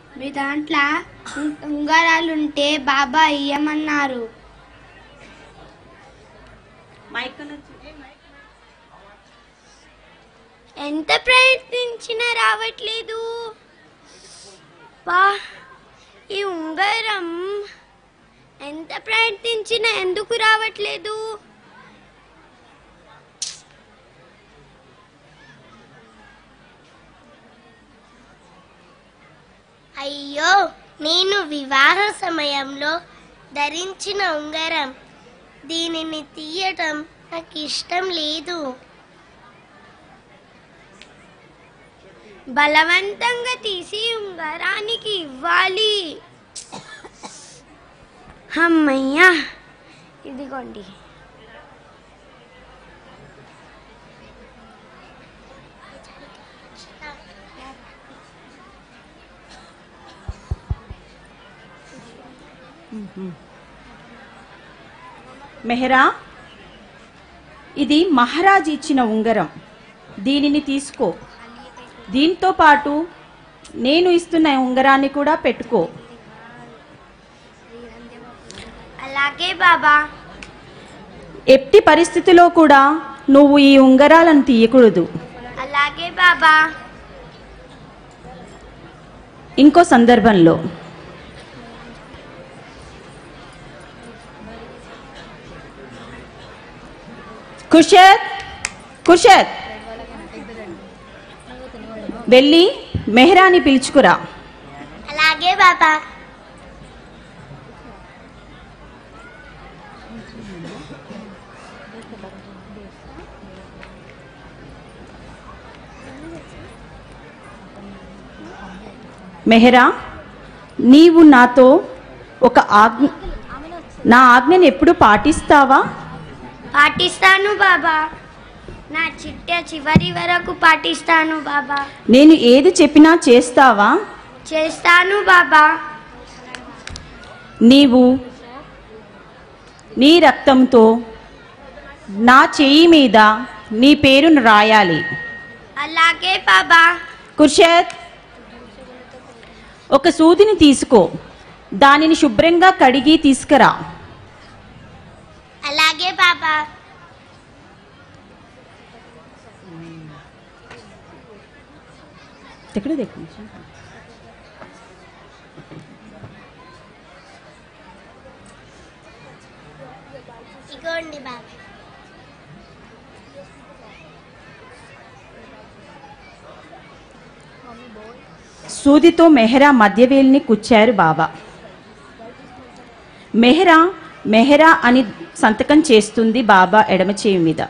మీ దాంట్లో ఉం- ఉంగరాలుంటే బాబా ఇయ్యమన్నారు ఎంత ప్రయత్నించినా రావట్లేదు బా ఈ ఉంగరం ఎంత ప్రయత్నించినా ఎందుకు రావట్లేదు అయ్యో నేను వివాహ సమయంలో ధరించిన ఉంగరం దీనిని తీయటం నాకు ఇష్టం లేదు బలవంతంగా తీసి ఉంగరానికి ఇవ్వాలి అమ్మయ్యా ఇదిగోండి మెహరా ఇది మహారాజ్ ఇచ్చిన ఉంగరం దీనిని తీసుకో దీంతో పాటు నేను ఇస్తున్న ఉంగరాన్ని కూడా పెట్టుకో అలాగే బాబా ఎట్టి పరిస్థితిలో కూడా నువ్వు ఈ ఉంగరాలను తీయకూడదు అలాగే బాబా ఇంకో సందర్భంలో కుషత్ కుషత్ వెళ్ళి మెహరాని పిలుచుకురా అలాగే బాబా మెహరా నీవు నాతో ఒక ఆజ్ఞ నా ఆజ్ఞను ఎప్పుడు పాటిస్తావా పాటిస్తాను బాబా నా చిట్ట చివరి వరకు పాటిస్తాను బాబా నేను ఏది చెప్పినా చేస్తావా చేస్తాను బాబా నీవు నీ రక్తంతో నా చెయ్యి మీద నీ పేరును రాయాలి అలాగే బాబా కుర్షత్ ఒక సూదిని తీసుకో దానిని శుభ్రంగా కడిగి తీసుకురా అలాగే బాబా ఎక్కడ देखो ఇగోండి బాబా సూదితో మెహరా మధ్యవేలిని కుచ్చారు బాబా మెహరా మెహరా అని సంతకం చేస్తుంది బాబా ఎడమ చేయి మీద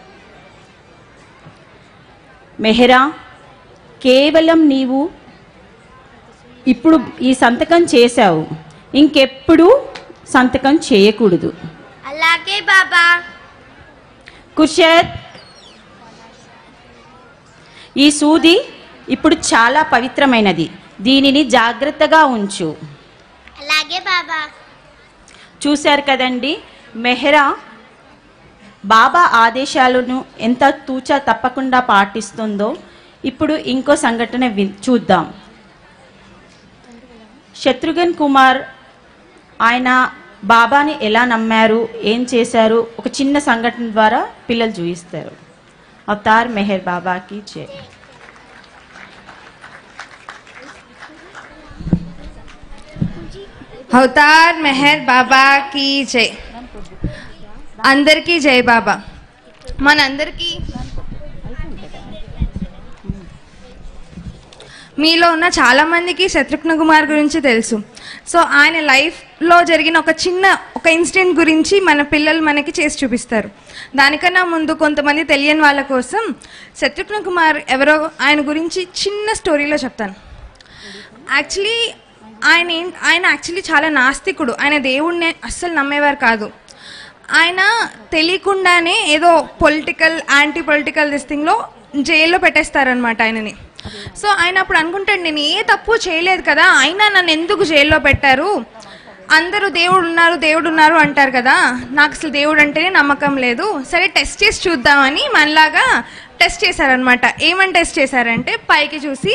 మెహరా కేవలం నీవు ఇప్పుడు ఈ సంతకం చేశావు ఇంకెప్పుడు సంతకం చేయకూడదు అలాగే బాబా కుషత్ ఈ సూది ఇప్పుడు చాలా పవిత్రమైనది దీనిని జాగ్రత్తగా ఉంచు అలాగే బాబా చూశారు కదండి మెహరా బాబా ఆదేశాలను ఎంత తూచా తప్పకుండా పాటిస్తుందో ఇప్పుడు ఇంకో సంఘటన వి- చూద్దాం శత్రుఘ్న్ కుమార్ ఆయన బాబాని ఎలా నమ్మారు ఏం చేశారు ఒక చిన్న సంఘటన ద్వారా పిల్లలు చూపిస్తారు అవతార్ మెహర్ బాబాకి జై అవతార్ మెహర్ బాబా కీ జై అందరికీ జై బాబా మనందరికీ మీలో ఉన్న చాలా మందికి శత్రుఘ్న కుమార్ గురించి తెలుసు సో ఆయన లైఫ్లో జరిగిన ఒక చిన్న ఒక ఇన్సిడెంట్ గురించి మన పిల్లలు మనకి చేసి చూపిస్తారు దానికన్నా ముందు కొంతమంది తెలియని వాళ్ళ కోసం శత్రుఘ్న కుమార్ ఎవరో ఆయన గురించి చిన్న స్టోరీలో చెప్తాను యాక్చువల్లీ ఆయన ఏం- ఆయన యాక్చువల్లీ చాలా నాస్తికుడు ఆయన దేవుడిని అస్సలు నమ్మేవారు కాదు ఆయన తెలియకుండానే ఏదో పొలిటికల్ యాంటీ పొలిటికల్ దిస్తింగ్లో జైల్లో పెట్టేస్తారనమాట ఆయనని సో ఆయన అప్పుడు అనుకుంటాడు నేను ఏ తప్పు చేయలేదు కదా అయినా నన్ను ఎందుకు జైల్లో పెట్టారు అందరూ దేవుడు ఉన్నారు దేవుడు ఉన్నారు అంటారు కదా నాకు అసలు దేవుడు అంటేనే నమ్మకం లేదు సరే టెస్ట్ చేసి చూద్దామని మనలాగా టెస్ట్ చేశారనమాట ఏమని టెస్ట్ చేశారంటే పైకి చూసి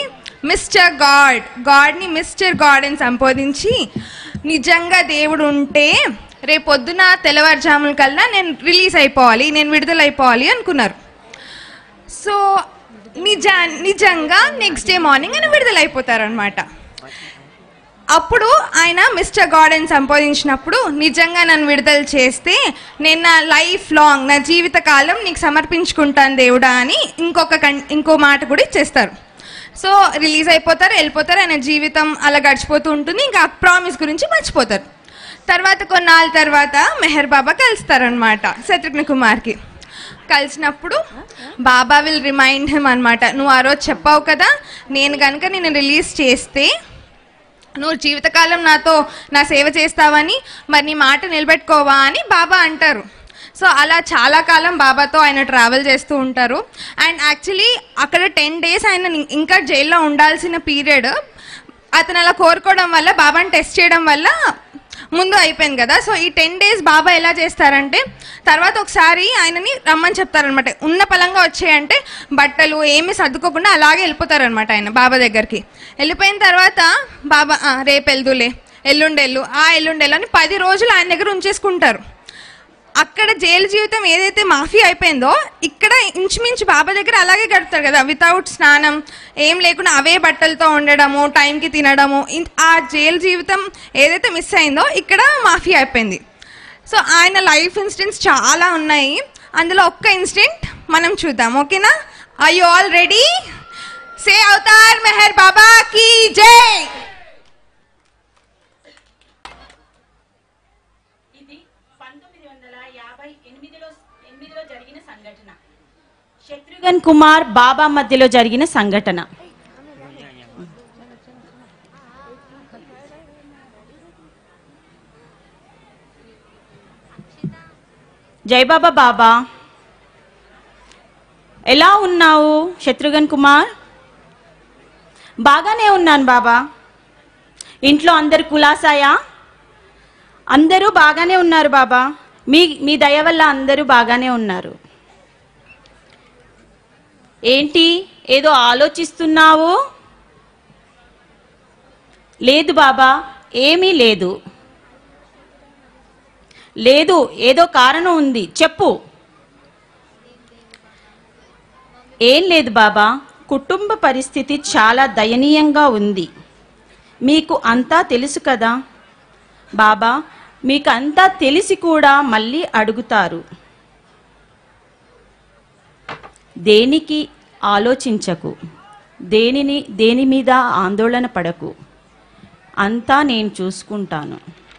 మిస్టర్ గాడ్ గాడ్ని మిస్టర్ గాడ్ అని సంబోధించి నిజంగా దేవుడు ఉంటే రేపొద్దున తెల్లవారుజాముల కల్లా నేను రిలీజ్ అయిపోవాలి నేను విడుదల అయిపోవాలి అనుకున్నారు సో నిజా నిజంగా నెక్స్ట్ డే మార్నింగ్ ఆయన విడుదల అయిపోతారనమాట అప్పుడు ఆయన మిస్టర్ గాడ్ అని సంబోధించినప్పుడు నిజంగా నన్ను విడుదల చేస్తే నేను నా లైఫ్ లాంగ్ నా జీవిత కాలం నీకు సమర్పించుకుంటాను దేవుడా అని ఇంకొక కన్ ఇంకో మాట కూడా ఇచ్చేస్తారు సో రిలీజ్ అయిపోతారు వెళ్ళిపోతారు ఆయన జీవితం అలా గడిచిపోతూ ఉంటుంది ఇంకా ప్రామిస్ గురించి మర్చిపోతారు తర్వాత కొన్నాళ్ళ తర్వాత మెహర్ బాబా కలుస్తారనమాట శత్రుఘ్న కుమార్కి కలిసినప్పుడు బాబా విల్ రిమైండ్ హిమ్ అనమాట నువ్వు ఆ రోజు చెప్పావు కదా నేను కనుక నేను రిలీజ్ చేస్తే నువ్వు జీవితకాలం నాతో నా సేవ చేస్తావని మరి నీ మాట నిలబెట్టుకోవా అని బాబా అంటారు సో అలా చాలా కాలం బాబాతో ఆయన ట్రావెల్ చేస్తూ ఉంటారు అండ్ యాక్చువల్లీ అక్కడ టెన్ డేస్ ఆయన ఇం- ఇంకా జైల్లో ఉండాల్సిన పీరియడ్ అతను అలా కోరుకోవడం వల్ల బాబాని టెస్ట్ చేయడం వల్ల ముందు అయిపోయింది కదా సో ఈ టెన్ డేస్ బాబా ఎలా చేస్తారంటే తర్వాత ఒకసారి ఆయనని రమ్మని చెప్తారనమాట ఉన్న పలంగా వచ్చాయంటే బట్టలు ఏమి సర్దుకోకుండా అలాగే వెళ్ళిపోతారనమాట ఆయన బాబా దగ్గరికి వెళ్ళిపోయిన తర్వాత బాబా "ఆ, రేపు వెళ్దులే ఎల్లుండెళ్ళు ఆ ఎల్లుండెళ్ళు అని పది రోజులు ఆయన దగ్గర ఉంచేసుకుంటారు అక్కడ జైలు జీవితం ఏదైతే మాఫీ అయిపోయిందో ఇక్కడ ఇంచుమించు బాబా దగ్గర అలాగే గడుపుతారు కదా వితౌట్ స్నానం ఏం లేకుండా అవే బట్టలతో ఉండడము టైంకి తినడము ఇన్- ఆ జైలు జీవితం ఏదైతే మిస్ అయిందో ఇక్కడ మాఫీ అయిపోయింది సో ఆయన లైఫ్ ఇన్సిడెంట్స్ చాలా ఉన్నాయి అందులో ఒక్క ఇన్సిడెంట్ మనం చూద్దాం ఓకేనా I you already say Avatar Meher Baba కీ జై ఇది పంతొమ్మిది వందల యాభై ఎనిమిదిలో ఎనిమిదిలో జరిగిన సంఘటన శత్రుఘ్న్ కుమార్ బాబా మధ్యలో జరిగిన సంఘటన జయబాబా బాబా ఎలా ఉన్నావు శత్రుఘ్న్ కుమార్ బాగానే ఉన్నాను బాబా ఇంట్లో అందరు కులాసాయా అందరూ బాగానే ఉన్నారు బాబా మీ మీ దయ వల్ల అందరూ బాగానే ఉన్నారు ఏంటి ఏదో ఆలోచిస్తున్నావు లేదు బాబా ఏమీ లేదు లేదు ఏదో కారణం ఉంది చెప్పు ఏం లేదు బాబా కుటుంబ పరిస్థితి చాలా దయనీయంగా ఉంది మీకు అంతా తెలుసు కదా బాబా మీకు అంతా తెలిసి కూడా మళ్ళీ అడుగుతారు దేనికి ఆలోచించకు దేనిని దేని మీద ఆందోళన పడకు అంతా నేను చూసుకుంటాను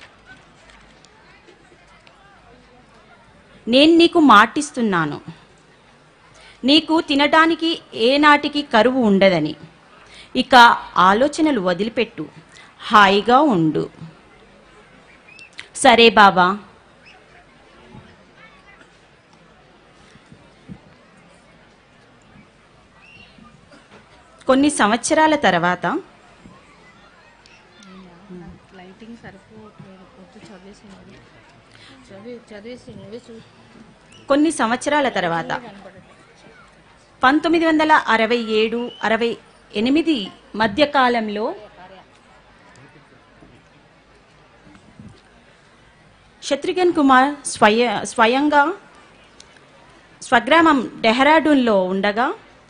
నేను నీకు మాటిస్తున్నాను నీకు తినడానికి ఏనాటికి కరువు ఉండదని ఇక ఆలోచనలు వదిలిపెట్టు హాయిగా ఉండు సరే బాబా కొన్ని సంవత్సరాల తర్వాత కొన్ని సంవత్సరాల తర్వాత పంతొమ్మిది వందల అరవై ఏడు అరవై ఎనిమిది మధ్యకాలంలో శత్రుఘ్న్ కుమార్ స్వయ స్వయంగా స్వగ్రామం డెహ్రాడూన్లో ఉండగా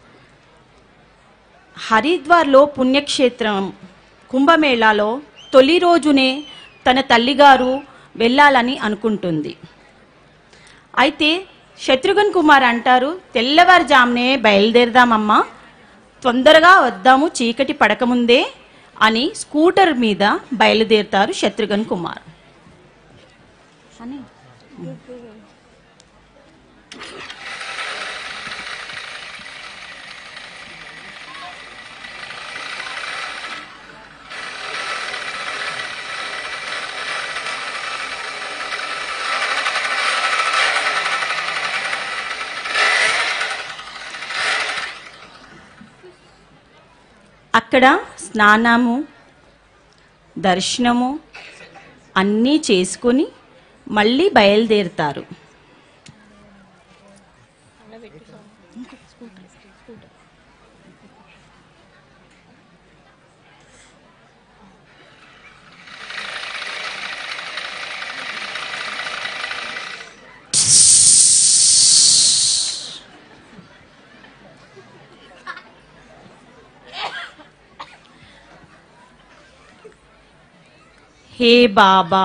హరిద్వార్లో పుణ్యక్షేత్రం కుంభమేళాలో తొలి రోజునే తన తల్లిగారు వెళ్ళాలని అనుకుంటుంది అయితే శత్రుఘ్న్ కుమార్ అంటారు తెల్లవారుజామునే బయలుదేరదామమ్మా తొందరగా వద్దాము చీకటి పడకముందే అని స్కూటర్ మీద బయలుదేరుతారు శత్రుఘ్న్ కుమార్ అని అక్కడ స్నానము దర్శనము అన్నీ చేసుకొని మళ్ళీ బయలుదేరుతారు హే బాబా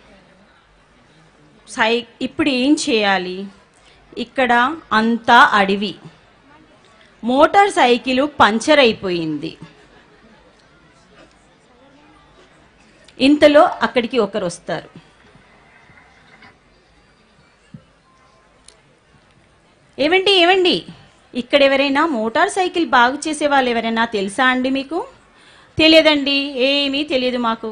సై ఇప్పుడు ఏం చేయాలి ఇక్కడ అంతా అడవి మోటార్ సైకిల్ పంచర్ అయిపోయింది ఇంతలో అక్కడికి ఒకరు వస్తారు ఏమండి ఏమండి ఇక్కడ ఎవరైనా మోటార్ సైకిల్ బాగు చేసే వాళ్ళు ఎవరైనా తెలుసా అండి మీకు తెలియదండి ఏమీ తెలియదు మాకు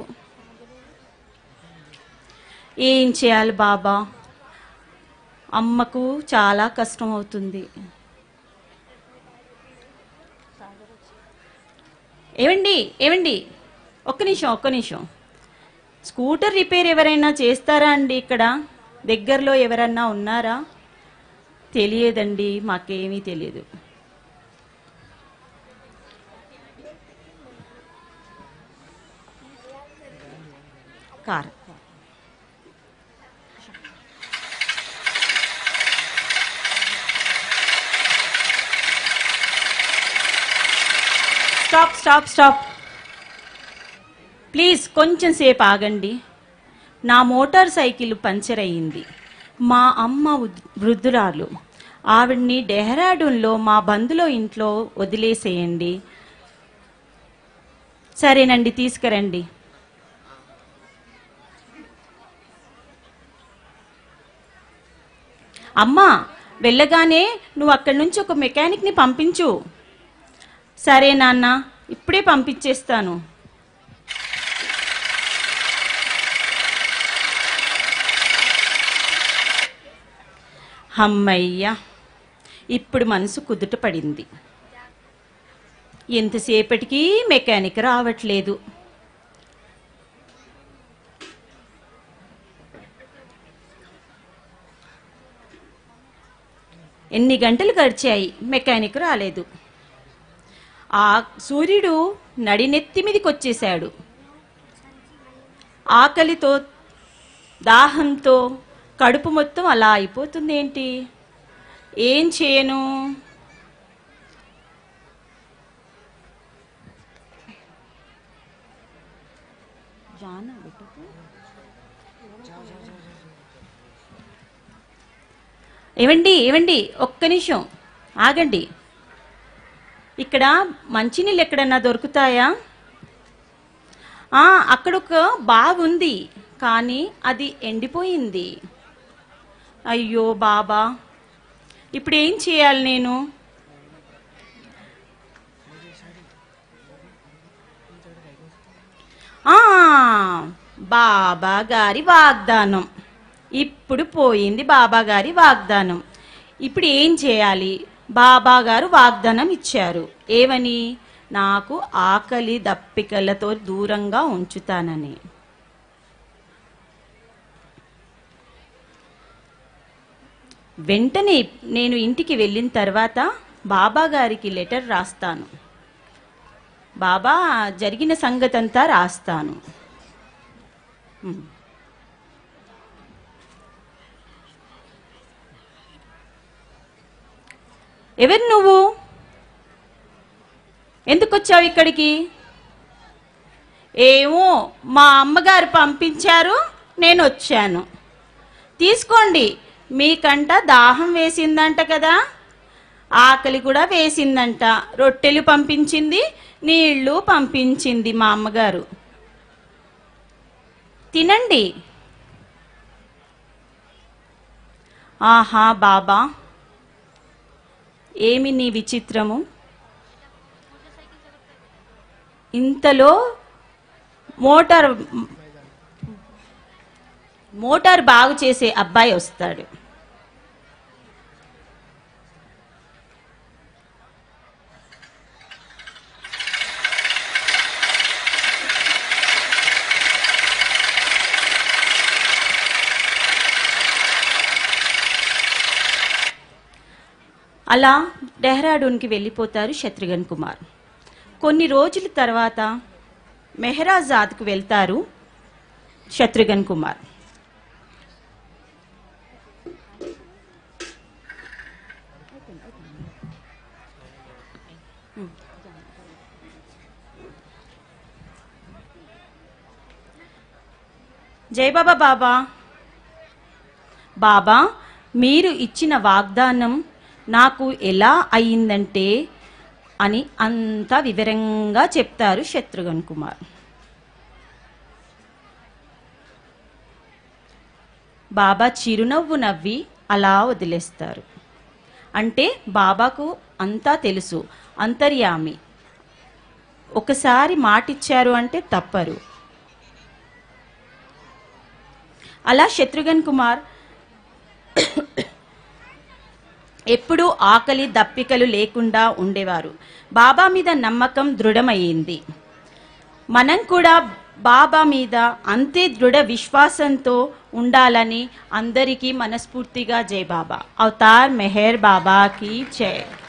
ఏం చేయాలి బాబా అమ్మకు చాలా కష్టం అవుతుంది ఏమండి ఏమండి ఒక్క నిమిషం ఒక్క నిమిషం స్కూటర్ రిపేర్ ఎవరైనా చేస్తారా అండి ఇక్కడ దగ్గరలో ఎవరన్నా ఉన్నారా తెలియదండి మాకేమీ తెలియదు car stop stop stop please కొంచెం సేపు ఆగండి నా మోటార్ సైకిల్ పంచర్ అయ్యింది మా అమ్మ వృద్- వృద్ధురాలు ఆవిడ్ని డెహ్రాడూన్లో మా బంధులో ఇంట్లో వదిలేసేయండి సరేనండి తీసుకురండి అమ్మా వెళ్ళగానే నువ్వు అక్కడి నుంచి ఒక మెకానిక్ని పంపించు సరే నాన్న ఇప్పుడే పంపించేస్తాను హమ్మయ్య ఇప్పుడు మనసు కుదుట పడింది ఎంతసేపటికి మెకానిక్ రావట్లేదు ఎన్ని గంటలు గడిచాయి మెకానిక్ రాలేదు ఆ సూర్యుడు నడినెత్తి మీదకి వచ్చేశాడు ఆకలితో దాహంతో కడుపు మొత్తం అలా అయిపోతుంది ఏంటి ఏం చేయను జానా బిడ్డకు? ఏవండి ఏవండి ఒక్క నిమిషం ఆగండి ఇక్కడ మంచినీళ్ళు ఎక్కడన్నా దొరుకుతాయా ఆ, అక్కడ ఒక బాగుంది కానీ అది ఎండిపోయింది అయ్యో బాబా ఇప్పుడు ఏం చేయాలి నేను ఆ, బాబా గారి వాగ్దానం ఇప్పుడు పోయింది బాబా గారి వాగ్దానం ఇప్పుడు ఏం చేయాలి బాబా గారు వాగ్దానం ఇచ్చారు ఏమని నాకు ఆకలి దప్పికలతో దూరంగా ఉంచుతానని వెంటనే నేను ఇంటికి వెళ్ళిన తర్వాత బాబా గారికి లెటర్ రాస్తాను బాబా జరిగిన సంగతంతా రాస్తాను ఉమ్. ఎవరు నువ్వు ఎందుకు వచ్చావు ఇక్కడికి ఏమో మా అమ్మగారు పంపించారు నేను వచ్చాను తీసుకోండి మీకంట దాహం వేసిందంట కదా ఆకలి కూడా వేసిందంట రొట్టెలు పంపించింది నీళ్లు పంపించింది మా అమ్మగారు తినండి ఆహా బాబా ఏమి నీ విచిత్రము ఇంతలో మోటార్ మోటార్ బాగు చేసే అబ్బాయి వస్తాడు అలా డెహ్రాడూన్కి వెళ్ళిపోతారు శత్రుఘ్న్ కుమార్ కొన్ని రోజుల తర్వాత మెహరాజాద్కు వెళ్తారు శత్రుఘ్న్ కుమార్ జై బాబా బాబా బాబా మీరు ఇచ్చిన వాగ్దానం నాకు ఎలా అయిందంటే అని అంతా వివరంగా చెప్తారు శత్రుఘ్న కుమార్ బాబా చిరునవ్వు నవ్వి అలా వదిలేస్తారు అంటే బాబాకు అంతా తెలుసు అంతర్యామి ఒకసారి మాటిచ్చారు అంటే తప్పరు అలా శత్రుఘ్న కుమార్ ఎప్పుడూ ఆకలి దప్పికలు లేకుండా ఉండేవారు బాబా మీద నమ్మకం దృఢమయ్యింది మనం కూడా బాబా మీద అంతే దృఢ విశ్వాసంతో ఉండాలని అందరికీ మనస్ఫూర్తిగా జై బాబా అవతార్ మెహర్ బాబాకి జై